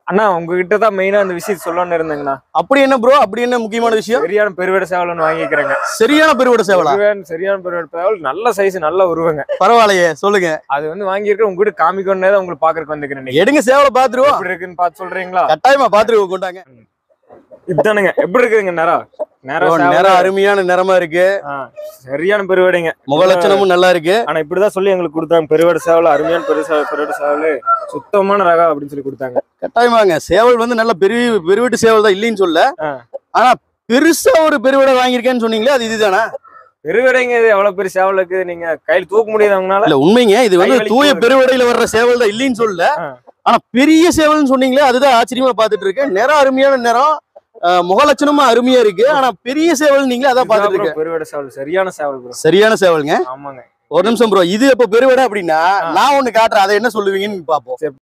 அண்ணா உங்ககிட்ட தான் மெயினா அந்த விஷயம் சொல்லணும்னு இருந்தேங்கண்ணா அப்படி என்ன ப்ரோ அப்படி என்ன முக்கியமான விஷயம் சரியான பெருவிட சேவல் ஒன்று வாங்கிக்கிறேங்க சரியான பெருவிட சேவலா பெருவிட- சரியான பெருவிட சேவல் நல்ல சைஸ் நல்ல உருவங்க பரவாயில்லையே சொல்லுங்க அது வந்து வாங்கியிருக்க உங்ககிட்ட காமிக்கணும்னே தான் உங்களுக்கு பாக்குறதுக்கு வந்துக்கிறேன் இன்னைக்கு. எடுங்க சேவலை பாத்துருவோம் எப்படி இருக்குன்னு பார்த்து சொல்றீங்களா கட்டாயமா பாத்துருவோம் கொண்டாங்க இதுதானுங்க எப்படி இருக்குதுங்க நேரம் நேரம் ஓ, சேவல். நிறம் அருமையான நிறமா இருக்கு ஆ, சரியான பெருவிடைங்க முகலட்சணமும் நல்லா இருக்கு ஆனா இப்படிதான் சொல்லி எங்களுக்கு கொடுத்தாங்க பெருவிட சேவல் அருமையான பெரு சேவல் பெருவிட சேவல் சுத்தமான ரகம் அப்படின்னு சொல்லி கொடுத்தாங்க கட்டாயமாங்க சேவல் வந்து நல்ல பெரிய பெருவிட்டு சேவல் தான் இல்லைன்னு சொல்ல ஆ. ஆனா பெருசா ஒரு பெருவிட வாங்கியிருக்கேன்னு சொன்னீங்களே அது இதுதானா பெருவிடைங்க இது எவ்வளவு பெரிய சேவல் இருக்கு நீங்க கையில் தூக்க முடியாதவங்கனால இல்ல உண்மைங்க இது வந்து கை வலிக்கு தூய வருது. பெருவிடையில வர்ற சேவல் தான் இல்லைன்னு சொல்ல ஆ. ஆனா பெரிய சேவல்னு சொன்னீங்களே அதுதான் ஆச்சரியமா பாத்துட்டு இருக்கேன் நிறம் அருமையான நிறம் ஆஹ், முகலட்சணமும் அருமையா இருக்கு ஆனா பெரிய சேவல் நீங்களே அதான் பாத்துட்டு இதுதான் இருக்கேன் bro பெருவிட சேவல் சரியான சேவல் ப்ரோ சரியான சேவலுங்க ஆமாங்க ஒரு நிமிஷம் ப்ரோ இது இப்ப பெருவிடை அப்படின்னா நான் ஒண்ணு காட்டுறேன் அதை என்ன சொல்லுவீங்கன்னு பாப்போம்